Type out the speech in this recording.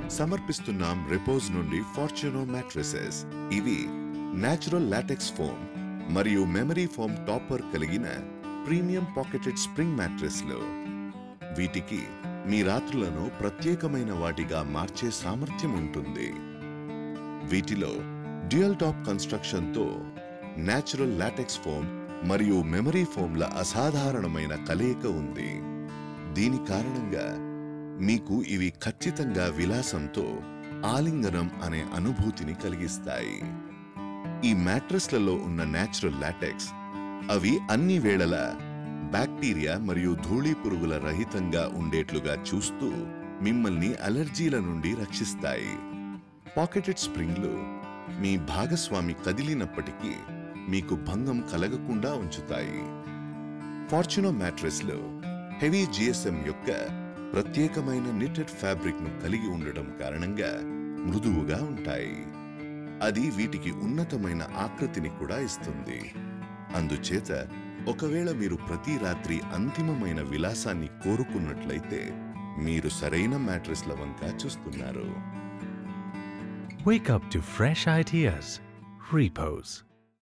సమర్పిస్తున్నాం Repose నుండి Fortuno mattresses ఇవి natural latex foam మరియు మెమరీ ఫోమ్ టాపర్ కలిగిన ప్రీమియం పాకెటెడ్ స్ప్రింగ్ మ్యాట్రెస్లు వీటికి మీ రాత్రులను ప్రత్యేకమైన వాటిగా మార్చే సామర్థ్యం ఉంటుంది వీటిలో డ్యూయల్ టాప్ కన్స్ట్రక్షన్తో నేచురల్ లాటెక్స్ ఫోమ్ మరియు మెమరీ ఫోమ్ల అసాధారణమైన కలయిక ఉంది దీని కారణంగా మీకు ఇవి ఖచ్చితంగా విలాసంతో ఆలింగనం అనే అనుభూతిని కలిగిస్తాయి ఈ మ్యాట్రెస్లలో ఉన్న నేచురల్ లాటెక్స్ అవి అన్ని వేళలా బ్యాక్టీరియా మరియు ధూళి పురుగుల రహితంగా ఉండేట్లుగా చూస్తూ మిమ్మల్ని అలర్జీల నుండి రక్షిస్తాయి పాకెటెడ్ స్ప్రింగ్లు మీ భాగస్వామి కదిలినప్పటికీ మీకు భంగం కలగకుండా ఉంచుతాయి ఫార్చునో మ్యాట్రెస్లో హెవీ జిఎస్ఎం యొక్క ప్రత్యేకమైన నిటెడ్ ఫ్యాబ్రిక్ ను కలిగి ఉండడం కారణంగా మృదువుగా ఉంటాయి అది వీటికి ఉన్నతమైన ఆకృతిని కూడా ఇస్తుంది అందుచేత ఒకవేళ మీరు ప్రతి రాత్రి అంతిమమైన విలాసాన్ని కోరుకున్నట్లయితే మీరు సరైన మ్యాట్రెస్ల వంక చూస్తున్నారు Wake up to fresh ideas. Repose.